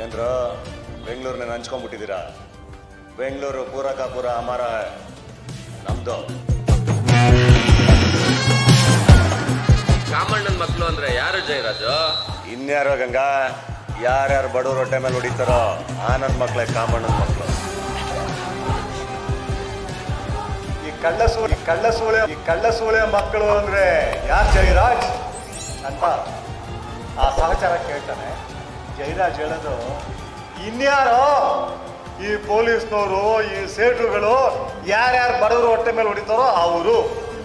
ಏನ್ರು ಬೆಂಗಳೂರನ್ನ ಹಂಚ್ಕೊಂಡ್ಬಿಟ್ಟಿದ್ದೀರಾ ಬೆಂಗಳೂರು ಪೂರ ಕಾ ಪೂರ ಅಮರ ಹೈ. ನಮ್ದು ಕಾಮಣ್ಣನ ಮಕ್ಕಳು ಅಂದ್ರೆ ಯಾರು ಜಯರಾಜು ಇನ್ಯಾರೋ ಗಂಗಾ ಯಾರ್ಯಾರು ಬಡವ್ರ ಹೊಟ್ಟೆ ಮೇಲೆ ಹೊಡಿತಾರೋ ಆ ನನ್ನ ಮಕ್ಳೇ ಕಾಮಣ್ಣನ ಮಕ್ಕಳು ಈ ಕಳ್ಳ ಸೂ ಈ ಕಳ್ಳ ಸೂಳೆ ಈ ಕಳ್ಳ ಸೂಳೆ ಮಕ್ಕಳು ಅಂದ್ರೆ ಯಾರು ಜಯರಾಜ್ ಅಂತ ಆ ಸಹಚಾರ ಕೇಳ್ತಾನೆ ಜಯರಾಜ್ ಹೇಳೋದು ಇನ್ಯಾರೋ ಈ ಪೊಲೀಸ್ನವರು ಈ ಸೇಟುಗಳು ಯಾರ್ಯಾರು ಬಡವರು ಹೊಟ್ಟೆ ಮೇಲೆ ಹೊಡಿತಾರೋ ಅವರು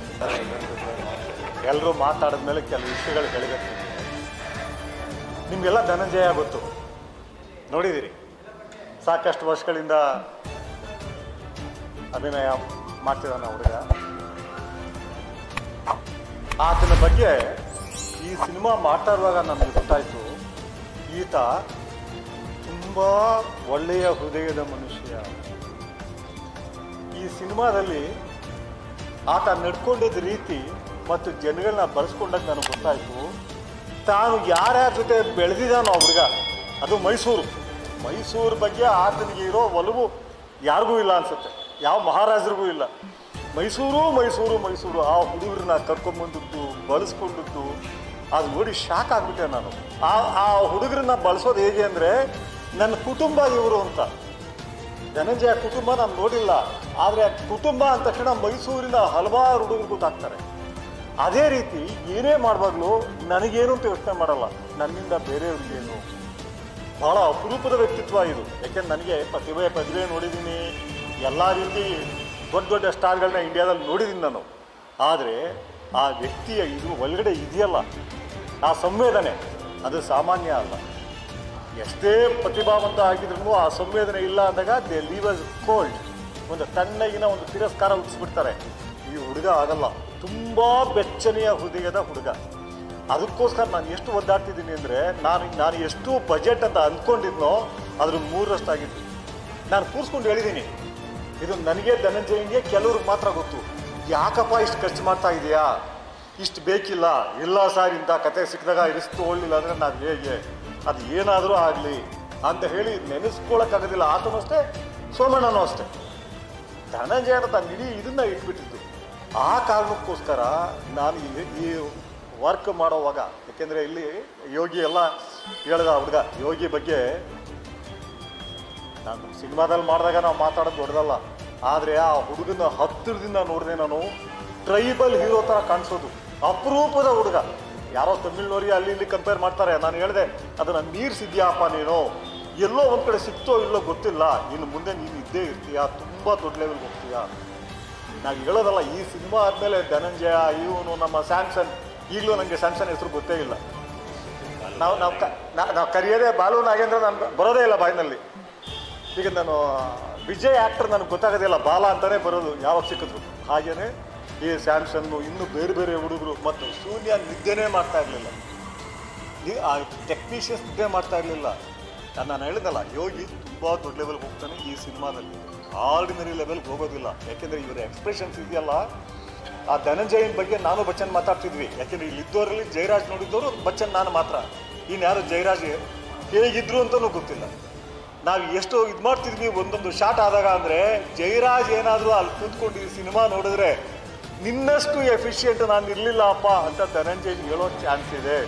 ಎಲ್ಲರೂ ಮಾತಾಡಿದ್ಮೇಲೆ ಕೆಲವು ವಿಷಯಗಳು ಬೆಳಗತ್ತೆ ನಿಮಗೆಲ್ಲ ಧನಂಜಯ ಗೊತ್ತು ನೋಡಿದ್ದೀರಿ ಸಾಕಷ್ಟು ವರ್ಷಗಳಿಂದ ಅಭಿನಯ ಮಾಡ್ತಿದ್ದಾನ ಹುಡುಗ ಆತನ ಬಗ್ಗೆ ಈ ಸಿನಿಮಾ ಮಾಡ್ತಾ ಇರುವಾಗ ನನಗೆ ಗೊತ್ತಾಯ್ತು ಈತ ತುಂಬ ಒಳ್ಳೆಯ ಹೃದಯದ ಮನುಷ್ಯ ಈ ಸಿನಿಮಾದಲ್ಲಿ ಆತ ನಡ್ಕೊಂಡಿದ್ದ ರೀತಿ ಮತ್ತು ಜನಗಳನ್ನ ಬಳಸ್ಕೊಂಡಾಗ ನನಗೆ ಗೊತ್ತಾಯ್ತು ತಾನು ಯಾರ್ಯಾರ ಜೊತೆ ಬೆಳೆದಿದ್ದಾನೋ ಆ ಹುಡುಗ ಅದು ಮೈಸೂರು ಮೈಸೂರು ಬಗ್ಗೆ ಆತನಿಗೆ ಇರೋ ಒಲವು ಯಾರಿಗೂ ಇಲ್ಲ ಅನ್ಸುತ್ತೆ ಯಾವ ಮಹಾರಾಜರಿಗೂ ಇಲ್ಲ ಮೈಸೂರು ಮೈಸೂರು ಮೈಸೂರು ಆ ಹುಡುಗರನ್ನ ಕರ್ಕೊಂಬಂದದ್ದು ಬಳಸ್ಕೊಂಡದ್ದು ಅದು ನೋಡಿ ಶಾಕ್ ಆಗ್ಬಿಟ್ಟೆ ನಾನು ಆ ಆ ಹುಡುಗರನ್ನ ಬಳಸೋದು ಹೇಗೆ ಅಂದರೆ ನನ್ನ ಕುಟುಂಬ ಇವರು ಅಂತ ಧನಂಜಯ ಕುಟುಂಬ ನಾನು ನೋಡಿಲ್ಲ ಆದರೆ ಕುಟುಂಬ ಅಂದ ತಕ್ಷಣ ಮೈಸೂರಿನ ಹಲವಾರು ಹುಡುಗರು ಗೊತ್ತಾಗ್ತಾರೆ ಅದೇ ರೀತಿ ಏನೇ ಮಾಡುವಾಗಲೂ ನನಗೇನು ಅಂತ ಯೋಚನೆ ಮಾಡಲ್ಲ ನನ್ನಿಂದ ಬೇರೆಯವ್ರಿಗೇನು ಬಹಳ ಅಪರೂಪದ ವ್ಯಕ್ತಿತ್ವ ಇದು ಯಾಕೆಂದ್ರೆ ನನಗೆ ಪ್ರತಿಭೆ ಪ್ರತಿಭೆ ನೋಡಿದ್ದೀನಿ ಎಲ್ಲ ರೀತಿ ದೊಡ್ಡ ದೊಡ್ಡ ಸ್ಟಾರ್ಗಳನ್ನ ಇಂಡಿಯಾದಲ್ಲಿ ನೋಡಿದ್ದೀನಿ ನಾನು ಆದರೆ ಆ ವ್ಯಕ್ತಿಯ ಇದು ಒಳಗಡೆ ಇದೆಯಲ್ಲ ಆ ಸಂವೇದನೆ ಅದು ಸಾಮಾನ್ಯ ಅಲ್ಲ ಎಷ್ಟೇ ಪ್ರತಿಭಾವಂತ ಆಗಿದ್ರು ಆ ಸಂವೇದನೆ ಇಲ್ಲ ಅಂದಾಗ ದೇ ಲೀವ್ ಅಸ್ ಕೋಲ್ಡ್ ಒಂದು ತಣ್ಣಗಿನ ಒಂದು ತಿರಸ್ಕಾರ ಉಳಿಸ್ಬಿಡ್ತಾರೆ ಈ ಹುಡುಗ ಆಗಲ್ಲ ತುಂಬ ಬೆಚ್ಚನೆಯ ಹೃದಯದ ಹುಡುಗ ಅದಕ್ಕೋಸ್ಕರ ನಾನು ಎಷ್ಟು ಒದ್ದಾಡ್ತಿದ್ದೀನಿ ಅಂದರೆ ನಾನು ನಾನು ಎಷ್ಟು ಬಜೆಟ್ ಅಂತ ಅಂದ್ಕೊಂಡಿದ್ನೋ ಅದ್ರ ಮೂರರಷ್ಟಾಗಿತ್ತು ನಾನು ಕೂರಿಸ್ಕೊಂಡು ಹೇಳಿದ್ದೀನಿ ಇದು ನನಗೆ ಧನಂಜಯಂಗೆ ಕೆಲವ್ರಿಗೆ ಮಾತ್ರ ಗೊತ್ತು ಯಾಕಪ್ಪ ಇಷ್ಟು ಖರ್ಚು ಮಾಡ್ತಾ ಇದೆಯಾ ಇಷ್ಟು ಬೇಕಿಲ್ಲ ಇಲ್ಲ ಸರ್ ಇಂಥ ಕತೆ ಸಿಕ್ಕಿದಾಗ ಇರಿಸ್ತು ಒಳ್ಳಿಲ್ಲ ಅಂದರೆ ನಾವು ಹೇಗೆ ಅದು ಏನಾದರೂ ಆಗಲಿ ಅಂತ ಹೇಳಿ ನೆನೆಸ್ಕೊಳಕ್ಕಾಗೋದಿಲ್ಲ ಆತನೂ ಅಷ್ಟೇ ಸೋಮಣ್ಣನೂ ಅಷ್ಟೇ ಧನಂಜಯನ ತನ್ನ ಇಡೀ ಇದನ್ನ ಇಟ್ಬಿಟ್ಟಿದ್ದು ಆ ಕಾರಣಕ್ಕೋಸ್ಕರ ನಾನು ಈ- ಈ ವರ್ಕ್ ಮಾಡೋವಾಗ ಯಾಕೆಂದರೆ ಇಲ್ಲಿ ಯೋಗಿ ಎಲ್ಲ ಹೇಳ್ದ ಹುಡುಗ ಯೋಗಿ ಬಗ್ಗೆ ನಾನು ಸಿನಿಮಾದಲ್ಲಿ ಮಾಡಿದಾಗ ನಾವು ಮಾತಾಡೋದು ದೊಡ್ಡದಲ್ಲ ಆದರೆ ಆ ಹುಡುಗನ ಹತ್ತಿರದಿಂದ ನೋಡಿದೆ ನಾನು ಟ್ರೈಬಲ್ ಹೀರೋ ಥರ ಕಾಣಿಸೋದು ಅಪರೂಪದ ಹುಡುಗ ಯಾರೋ ತಮಿಳ್ನವ್ರಿಗೆ ಅಲ್ಲಿ ಇಲ್ಲಿ ಕಂಪೇರ್ ಮಾಡ್ತಾರೆ ನಾನು ಹೇಳಿದೆ ಅದನ್ನು ಮೀರ್ಸಿದ್ಯಾಪ್ಪ ನೀನು ಎಲ್ಲೋ ಒಂದು ಕಡೆ ಸಿಕ್ತೋ ಇಲ್ಲೋ ಗೊತ್ತಿಲ್ಲ ಇನ್ನು ಮುಂದೆ ನೀನು ಇದ್ದೇ ಇರ್ತೀಯ ತುಂಬ ದೊಡ್ಡ ಲೆವೆಲ್ಗೆ ಹೋಗ್ತೀಯ ನಾವು ಹೇಳೋದಲ್ಲ ಈ ಸಿನಿಮಾ ಆದಮೇಲೆ ಧನಂಜಯ ಇವನು ನಮ್ಮ ಸ್ಯಾಮ್ಸನ್ ಈಗಲೂ ನನಗೆ ಸ್ಯಾಮ್ಸನ್ ಹೆಸರು ಗೊತ್ತೇ ಇಲ್ಲ ನಾವು ನಾವು ಕ ನಾ- ನಾವು ಕರೆಯೋದೇ ಬಾಲು ನಾಗೇಂದ್ರ ನಾನು ಬರೋದೇ ಇಲ್ಲ ಬಾಯಿನಲ್ಲಿ ಈಗ ನಾನು ವಿಜಯ್ ಆ್ಯಕ್ಟರ್ ನನಗೆ ಗೊತ್ತಾಗೋದಿಲ್ಲ ಬಾಲ ಅಂತಾನೆ ಬರೋದು ಯಾವಾಗ ಸಿಕ್ಕಿದ್ರು ಹಾಗೇನೆ ಈ ಸ್ಯಾಮ್ಸನ್ನು ಇನ್ನೂ ಬೇರೆ ಬೇರೆ ಹುಡುಗರು ಮತ್ತು ಸೂರ್ಯ ನಿದ್ದೆನೇ ಮಾಡ್ತಾ ಇರಲಿಲ್ಲ ಈ ಆ ಟೆಕ್ನಿಷಿಯನ್ಸ್ ನಿದ್ದೆ ಮಾಡ್ತಾ ಇರಲಿಲ್ಲ ನಾನು ಹೇಳಿದಲ್ಲ ಯೋಗಿ ತುಂಬ ದೊಡ್ಡ ಲೆವೆಲ್ಗೆ ಹೋಗ್ತಾನೆ ಈ ಸಿನಿಮಾದಲ್ಲಿ ಆರ್ಡಿನರಿ ಲೆವೆಲ್ಗೆ ಹೋಗೋದಿಲ್ಲ ಯಾಕೆಂದರೆ ಇವರ ಎಕ್ಸ್ಪ್ರೆಷನ್ಸ್ ಇದೆಯಲ್ಲ ಆ ಧನಂಜಯನ್ ಬಗ್ಗೆ ನಾನು ಬಚ್ಚನ್ ಮಾತಾಡ್ತಿದ್ವಿ ಯಾಕೆಂದ್ರೆ ಇಲ್ಲಿ ಇದ್ದವರಲ್ಲಿ ಜಯರಾಜ್ ನೋಡಿದ್ದವರು ಬಚ್ಚನ್ ನಾನು ಮಾತ್ರ ಇನ್ಯಾರು ಜಯರಾಜ್ ಹೇಗಿದ್ರು ಅಂತಲೂ ಗೊತ್ತಿಲ್ಲ ನಾವು ಎಷ್ಟು ಇದು ಮಾಡ್ತಿದ್ವಿ ಒಂದೊಂದು ಶಾಟ್ ಆದಾಗ ಅಂದರೆ ಜಯರಾಜ್ ಏನಾದರೂ ಅಲ್ಲಿ ಕೂತ್ಕೊಂಡು ಈ ಸಿನಿಮಾ ನೋಡಿದ್ರೆ ನಿನ್ನಷ್ಟು ಎಫಿಷಿಯೆಂಟ್ ನಾನು ಇರಲಿಲ್ಲ ಅಪ್ಪ ಅಂತ ಧನಂಜಯ್ ಹೇಳೋ ಚಾನ್ಸ್ ಇದೆ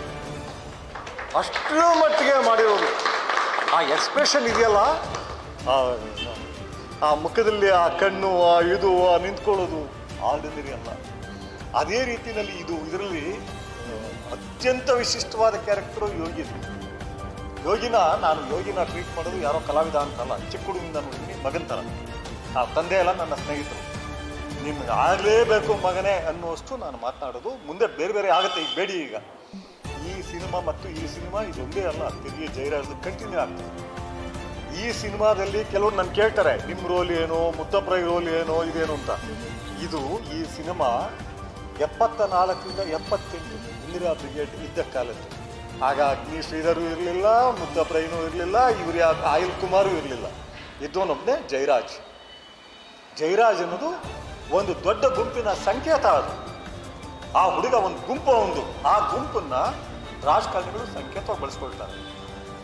ಅಷ್ಟರ ಮಟ್ಟಿಗೆ ಮಾಡಿರೋದು ಆ ಎಕ್ಸ್ಪ್ರೆಷನ್ ಇದೆಯಲ್ಲ ಆ- ಆ ಮುಖದಲ್ಲಿ ಆ ಕಣ್ಣು ಆ ಇದು ಆ ನಿಂತ್ಕೊಳ್ಳೋದು ಆರ್ಡಿನರಿ ಅಲ್ಲ ಅದೇ ರೀತಿಯಲ್ಲಿ ಇದು ಇದರಲ್ಲಿ ಆ, ಅತ್ಯಂತ ವಿಶಿಷ್ಟವಾದ ಕ್ಯಾರೆಕ್ಟರು ಯೋಗಿದು ಯೋಗಿನ ನಾನು ಯೋಗಿನ ಟ್ರೀಟ್ ಮಾಡೋದು ಯಾರೋ ಕಲಾವಿದ ಅಂತಲ್ಲ ಚಿಕ್ಕ ಹುಡುಗಿಂದ ನೋಡಿದ್ದೀನಿ ಮಗನ ಥರ ಆ ತಂದೆ ಎಲ್ಲ ನನ್ನ ಸ್ನೇಹಿತರು ನಿಮ್ಗೆ ಆಗಲೇಬೇಕು ಮಗನೇ ಅನ್ನುವಷ್ಟು ನಾನು ಮಾತನಾಡೋದು ಮುಂದೆ ಬೇರೆ ಬೇರೆ ಆಗುತ್ತೆ ಈಗ ಬೇಡಿ ಈಗ ಈ ಸಿನಿಮಾ ಮತ್ತು ಈ ಸಿನಿಮಾ ಇದೊಂದೇ ಅಲ್ಲ ತಿರುಗಿ ಜಯರಾಜ್ ಕಂಟಿನ್ಯೂ ಆಗ್ತದೆ ಈ ಸಿನಿಮಾದಲ್ಲಿ ಕೆಲವರು ನನ್ನ ಕೇಳ್ತಾರೆ ನಿಮ್ಮ ರೋಲ್ ಏನು ಮುತ್ತಪ್ರೈ ರೋಲ್ ಏನು ಇದೇನು ಅಂತ ಇದು ಈ ಸಿನಿಮಾ ಎಪ್ಪತ್ತ ನಾಲ್ಕರಿಂದ ಎಪ್ಪತ್ತೆಂಟು ಇಂದಿರಾ ಬ್ರಿಗೇಡ್ ಇದ್ದ ಕಾಲದ್ದು ಆಗ ಅಗ್ನಿ ಶ್ರೀಧರು ಇರಲಿಲ್ಲ ಮುದ್ದಪ್ರೈನೂ ಇರಲಿಲ್ಲ ಇವ್ರು ಯಾ ಆಯಿಲ್ ಕುಮಾರು ಇರಲಿಲ್ಲ ಇದ್ದವನೊಬ್ಬನೇ ಜಯರಾಜ್ ಜಯರಾಜ್ ಅನ್ನೋದು ಒಂದು ದೊಡ್ಡ ಗುಂಪಿನ ಸಂಕೇತ ಅದು ಆ ಹುಡುಗ ಒಂದು ಗುಂಪು ಒಂದು ಆ ಗುಂಪನ್ನ ರಾಜಕಾರಣಿಗಳು ಸಂಕೇತವಾಗಿ ಬಳಸ್ಕೊಳ್ತಾರೆ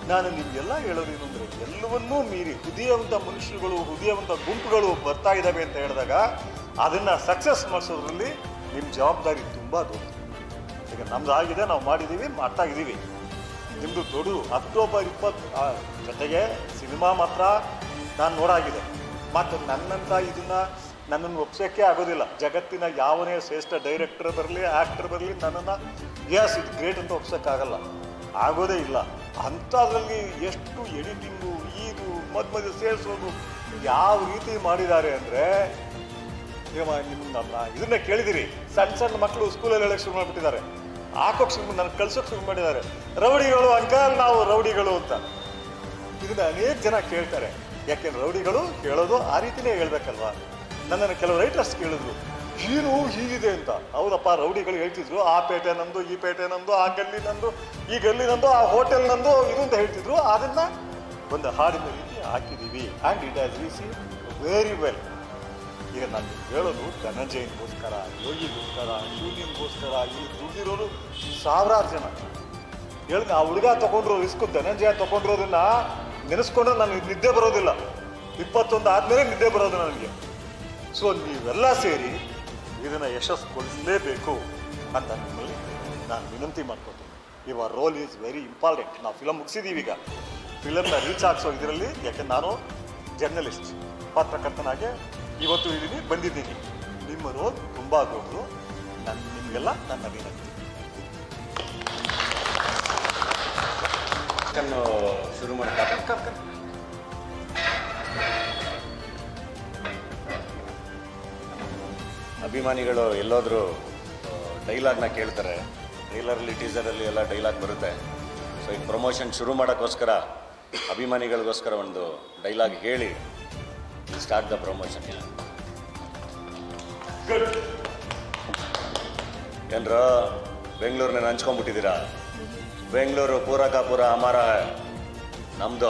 ನಾನು ನಿಮಗೆಲ್ಲ ಹೇಳೋದೇನು ಅಂದರೆ ಎಲ್ಲವನ್ನೂ ಮೀರಿ ಹೃದಯವಂತ ಮನುಷ್ಯರುಗಳು ಹೃದಯವಂತ ಗುಂಪುಗಳು ಬರ್ತಾ ಇದ್ದಾವೆ ಅಂತ ಹೇಳಿದಾಗ ಅದನ್ನು ಸಕ್ಸಸ್ ಮಾಡಿಸೋದ್ರಲ್ಲಿ ನಿಮ್ಮ ಜವಾಬ್ದಾರಿ ತುಂಬ ದೊಡ್ಡದು ಈಗ ನಮ್ದು ಆಗಿದೆ ನಾವು ಮಾಡಿದ್ದೀವಿ ಮಾಡ್ತಾ ಇದ್ದೀವಿ ನಿಮ್ಮದು ದೊಡ್ಡದು ಅಕ್ಟೋಬರ್ ಇಪ್ಪತ್ತು ಆ, ಜೊತೆಗೆ ಸಿನಿಮಾ ಮಾತ್ರ ನಾನು ನೋಡಾಗಿದೆ ಮತ್ತು ನನ್ನಂತ ಇದನ್ನ ನನ್ನನ್ನು ಒಪ್ಸೋಕ್ಕೆ ಆಗೋದಿಲ್ಲ ಜಗತ್ತಿನ ಯಾವನೇ ಶ್ರೇಷ್ಠ ಡೈರೆಕ್ಟರ್ ಬರಲಿ ಆ್ಯಕ್ಟರ್ ಬರಲಿ ನನ್ನನ್ನು ಎಸ್ ಇದು ಗ್ರೇಟ್ ಅಂತ ಒಪ್ಸೋಕ್ಕಾಗಲ್ಲ ಆಗೋದೇ ಇಲ್ಲ ಅಂಥದ್ರಲ್ಲಿ ಎಷ್ಟು ಎಡಿಟಿಂಗು ಇದು ಮಧ್ಯ ಮಧ್ಯ ಸೇರಿಸೋದು ಯಾವ ರೀತಿ ಮಾಡಿದ್ದಾರೆ ಅಂದರೆ ಈಗ ನಿಮ್ಗೆ ನಮ್ಮ ಇದನ್ನ ಕೇಳಿದಿರಿ ಸಣ್ಣ ಸಣ್ಣ ಮಕ್ಕಳು ಸ್ಕೂಲಲ್ಲಿ ಹೇಳಕ್ಕೆ ಶುರು ಮಾಡಿಬಿಟ್ಟಿದ್ದಾರೆ ಹಾಕೋಕ್ ಶುರು ನನ್ನ ಕಳ್ಸೋಕೆ ಶುರು ಮಾಡಿದ್ದಾರೆ ರೌಡಿಗಳು ಅಂಕಲ್ ನಾವು ರೌಡಿಗಳು ಅಂತ ಇದನ್ನ ಅನೇಕ ಜನ ಕೇಳ್ತಾರೆ ಯಾಕೆಂದ್ರೆ ರೌಡಿಗಳು ಹೇಳೋದು ಆ ರೀತಿನೇ ಹೇಳ್ಬೇಕಲ್ವಾ ನನ್ನನ್ನು ಕೆಲವು ರೈಟರ್ಸ್ ಕೇಳಿದ್ರು ಏನು ಹೀಗಿದೆ ಅಂತ ಹೌದಪ್ಪ ರೌಡಿಗಳು ಹೇಳ್ತಿದ್ರು ಆ ಪೇಟೆ ನಂದು ಈ ಪೇಟೆ ನಂದು ಆ ಗಲ್ಲಿ ನಂದು ಈ ಗಲ್ಲಿ ನಂದು ಆ ಹೋಟೆಲ್ ನಂದು ಇದು ಅಂತ ಹೇಳ್ತಿದ್ರು ಅದನ್ನ ಒಂದು ಹಾಡಿನ ರೀತಿ ಹಾಕಿದ್ದೀವಿ and it has reached very well ಈಗ ನಾನು ಹೇಳೋದು ಧನಂಜಯನಿಗೋಸ್ಕರ ಯೋಗಿಗೋಸ್ಕರ ಶಿವನಿಗೋಸ್ಕರ ಇಲ್ಲಿ ದುಡ್ದಿರೋರು ಸಾವಿರಾರು ಜನ ಹೇಳಿ ಆ ಹುಡುಗ ತಗೊಂಡ್ರು ರಿಸ್ಕ್ ಧನಂಜಯ ತಗೊಂಡಿರೋದನ್ನ ನೆನೆಸ್ಕೊಂಡ್ರೆ ನನಗೆ ನಿದ್ದೆ ಬರೋದಿಲ್ಲ ಇಪ್ಪತ್ತೊಂದು ಆದ್ಮೇಲೆ ನಿದ್ದೆ ಬರೋದು ನನಗೆ ಸೊ ನೀವೆಲ್ಲ ಸೇರಿ ಇದನ್ನು ಯಶಸ್ಸುಗೊಳಿಸಲೇಬೇಕು ಅಂತ ನಿಮ್ಮಲ್ಲಿ ನಾನು ವಿನಂತಿ ಮಾಡ್ಕೊತೀನಿ your role is very important ನಾವು ಫಿಲಮ್ ಮುಗಿಸಿದ್ದೀವಿ ಈಗ ಫಿಲಮ್ನ ರೀಚ್ ಆಗಿಸೋ ಇದರಲ್ಲಿ ಯಾಕೆ ನಾನು ಜರ್ನಲಿಸ್ಟ್ ಪತ್ರಕರ್ತನಾಗೆ ಇವತ್ತು ಇದ್ದೀನಿ ಬಂದಿದ್ದೀನಿ ನಿಮ್ಮ ರೋಲ್ ತುಂಬ ದೊಡ್ಡದು ನನ್ನ ನಿಮಗೆಲ್ಲ ನನ್ನ ವಿನಂತಿ ಕಣ್ಣು ಶುರು ಮಾಡ್ತಾರೆ ಅಭಿಮಾನಿಗಳು ಎಲ್ಲೋದ್ರು ಡೈಲಾಗ್ನ ಕೇಳ್ತಾರೆ ಟ್ರೈಲರಲ್ಲಿ ಟೀಸರಲ್ಲಿ ಎಲ್ಲ ಡೈಲಾಗ್ ಬರುತ್ತೆ ಸೊ ಈಗ ಪ್ರಮೋಷನ್ ಶುರು ಮಾಡೋಕ್ಕೋಸ್ಕರ ಅಭಿಮಾನಿಗಳಿಗೋಸ್ಕರ ಒಂದು ಡೈಲಾಗ್ ಹೇಳಿ ಸ್ಟಾರ್ಟ್ ದ ಪ್ರಮೋಷನ್ ಗುಡ್ ಏನ್ರ ಬೆಂಗಳೂರನ್ನ ಹಂಚ್ಕೊಂಡ್ಬಿಟ್ಟಿದ್ದೀರಾ ಬೆಂಗಳೂರು ಪೂರಕ ಪೂರ ಅಮರ ಹೈ. ನಮ್ದು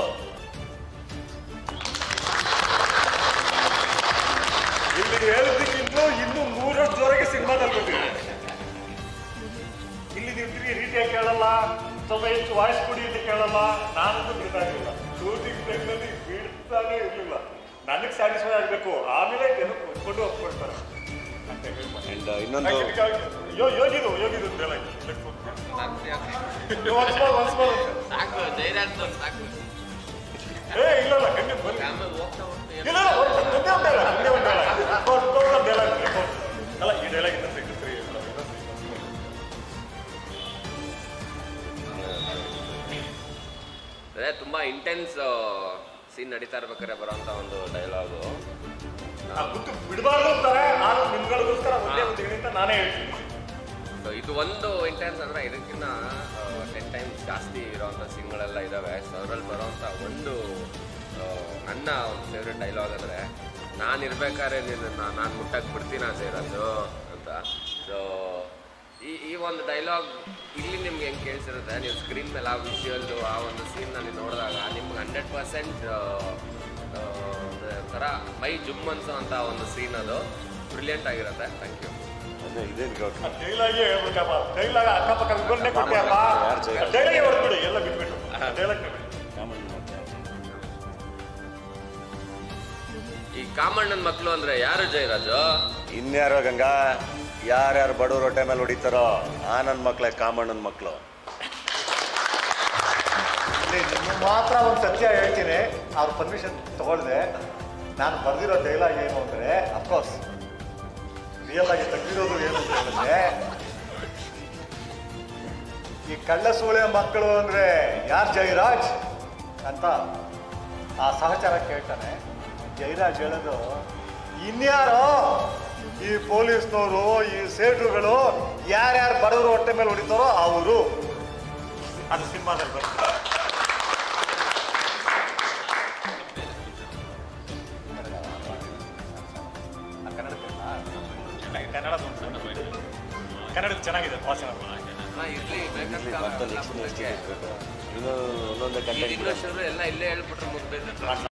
ಇಲ್ಲಿ ಹೇಳೋದಕ್ಕಿಂತ ಇನ್ನೂ ಮೂರಷ್ಟು ಜೋರಾಗಿ ಸಿನಿಮಾದಲ್ಲಿ ಬಂದಿದೆ ಇಲ್ಲಿ ನೀವು ತಿರುಗಿ ರೀತಿಯಾಗಿ ಕೇಳಲ್ಲ ಸ್ವಲ್ಪ ಹೆಚ್ಚು ವಾಯ್ಸ್ ಕೊಡಿ ಅಂತ ಕೇಳಲ್ಲ ನಾನಂತೂ ಬಿಡ್ತಾಗಿಲ್ಲ ಶೂಟಿಂಗ್ ಟೈಮ್ನಲ್ಲಿ ಬಿಡ್ತಾನೆ ಇರಲಿಲ್ಲ ನನಗೆ ಸ್ಯಾಟಿಸ್ಫೈ ಆಗಬೇಕು ಆಮೇಲೆ ಜನಕ್ಕೆ ಒಪ್ಕೊಂಡು ಒಪ್ಕೊಳ್ತಾರೆ ಅಂತ ಹೇಳ್ಬೋದು ಅಂಡ್ ಇನ್ನೊಂದು ಯೋ ಯೋಗಿದು ಯೋಗಿದು ಅಂತ ಹೇಳಕ್ಕೆ once more, once more ಅಂತ. ಸಾಕು ಜೈರಾಜ್ ಸಾಕು ಏ ಇಲ್ಲ ಇಲ್ಲ ಖಂಡಿತ ಬನ್ನಿ ಆಮೇಲೆ ಹೋಗ್ತಾ ಹೋಗ್ತಾ ಇಲ್ಲ ಇಲ್ಲ, ಒಂದ್- ಒಂದೇ ಒಂದು dialogue, ಒಂದೇ ಒಂದು dialogue. ಒಂದು ದೊಡ್ಡ dialogue ಇದೆ, ಒಂದು. ಅಲ್ಲ ಈ ಡೈಲಾಗ್ ಇಂದ ಸಿಕ್ಕಿದ್ರೆ ಸರಿ ಇಲ್ಲ, ಇಲ್ಲ, ಸರಿ, ಇಲ್ಲ. ಅದೇ ತುಂಬಾ ಇಂಟೆನ್ಸ್ ಸೀನ್ ನಡೀತಾ ಇರ್ಬೇಕಾದ್ರೆ ಬರೋಂಥ ಒಂದು ಡೈಲಾಗು ಆ ಗುಟ್ಟು ಬಿಡಬಾರ್ದು ಅಂತಾರೆ ಆದ್ರೂ ನಿಮ್ಗಳಿಗೋಸ್ಕರ ಒಂದೇ ಒಂದು ಹೇಳಿ ಅಂತ ನಾನೇ ಹೇಳ್ತೀನಿ ಸೊ ಇದು ಒಂದು ಇಂಟೆನ್ಸ್ ಅಂದ್ರೆ ಇದಕ್ಕಿಂತ ಟೆನ್ ಟೈಮ್ಸ್ ಜಾಸ್ತಿ ಇರೋವಂಥ ಸೀನ್ಗಳೆಲ್ಲ ಇದ್ದಾವೆ ಸೊ ಅದರಲ್ಲಿ ಬರೋವಂಥ ಒಂದು ಆ, ನನ್ನ ಒಂದು ಫೇವ್ರೆಟ್ ಡೈಲಾಗ್ ಅಂದರೆ ನಾನು ಇರ್ಬೇಕಾದ್ರೆ ನಿನ್ನನ್ನು ನಾನು ಮುಟ್ಟಕ್ಕೆ ಬಿಡ್ತೀನ ಸೇರೋದು ಅಂತ ಸೊ ಈ ಈ ಒಂದು ಡೈಲಾಗ್ ಇಲ್ಲಿ ನಿಮ್ಗೆ ಹೆಂಗೆ ಕೇಳಿಸಿರುತ್ತೆ ನೀವು ಸ್ಕ್ರೀನ್ ಮೇಲೆ ಆ ವಿಷುವಲ್ಲು ಆ ಒಂದು ಸೀನ್ನ ನೀವು ನೋಡಿದಾಗ ನಿಮ್ಗೆ ಹಂಡ್ರೆಡ್ ಪರ್ಸೆಂಟ್ ಥರ ಮೈ ಜುಮ್ ಅನ್ಸೋ ಅಂತ ಒಂದು ಸೀನ್ ಅದು ಬ್ರಿಲಿಯಂಟ್ ಆಗಿರುತ್ತೆ ಥ್ಯಾಂಕ್ ಯು ಅದೇ ಇದೇನು ಗೌಟ್ ಡೈಲಾಗೆ ಹೇಳ್ಬೇಕಪ್ಪ ಡೈಲಾಗ್ ಅಕ್ಕಪಕ್ಕ ವಿವರಣೆ ಕೊಟ್ಟಿಯಪ್ಪ ಯಾರ್ ಜೈ? ಡೈಲಾಗೆ ಹೊಡೆದ್ಬಿಡಿ ಎಲ್ಲ ಬಿಟ್ಬಿಟ್ಟು ಡೈಲಾಗ್ ಬಿಡಿ ಈ ಕಾಮಣ್ಣನ ಮಕ್ಕಳು ಅಂದ್ರೆ ಯಾರು ಜಯರಾಜು ಇನ್ಯಾರೋ ಗಂಗಾ ಯಾರ್ಯಾರು ಬಡವ್ರ ಹೊಟ್ಟೆ ಮೇಲೆ ಹೊಡಿತಾರೋ ಆ ನನ್ನ ಮಕ್ಳೆ ಕಾಮಣ್ಣನ ಮಕ್ಕಳು ಇಲ್ಲಿ ನಿಮ್ಮ ಮಾತ್ರ ಒಂದು ಸತ್ಯ ಹೇಳ್ತೀನಿ ಅವ್ರ ಪರ್ಮಿಷನ್ ತಗೊಳ್ದೆ ನಾನು ಬರೆದಿರೋ ಡೈಲಾಗ್ ಏನು ಅಂದರೆ ಅಫ್ಕೋರ್ಸ್ ರಿಯಲ್ ಆಗಿ ತೆಗೆದಿರೋದು ಏನು ಅಂತ ಹೇಳಿದ್ರೆ ಈ ಕಳ್ಳ ಸೂಳೆ ಮಕ್ಕಳು ಅಂದರೆ ಯಾರು ಜಯರಾಜ್ ಅಂತ ಆ ಸಹಚಾರ ಕೇಳ್ತಾನೆ ಜಯರಾಜ್ ಹೇಳೋದು ಇನ್ಯಾರೋ ಈ ಪೊಲೀಸ್ನವರು ಈ ಸೇಟುಗಳು ಯಾರ್ಯಾರು ಬಡವರು ಹೊಟ್ಟೆ ಮೇಲೆ ಹೊಡಿತಾರೋ ಅವರು ಅದು ಸಿನಿಮಾದಲ್ಲಿ ಬರ್ತದೆ ಕನ್ನಡ ಕನ್ನಡ ಚೆನ್ನಾಗಿದೆ ಭಾಷಣ ಇರ್ಲಿ ಇಲ್ಲಿ ಬೇಕಂತ ಬಂತಲ್ಲಿ ಎಲ್ಲ ಮುಂದಕ್ಕೆ. ಇನ್ನೊಂದು ಒಂದೊಂದೇ ಕಂಟೆಂಟ್ ಇಂಗ್ಲಿಷ್ ಎಲ್ಲ ಇಲ್ಲೇ ಹೇಳ್ಬಿಟ್ರೆ ಮುಗ್ಬೇಕು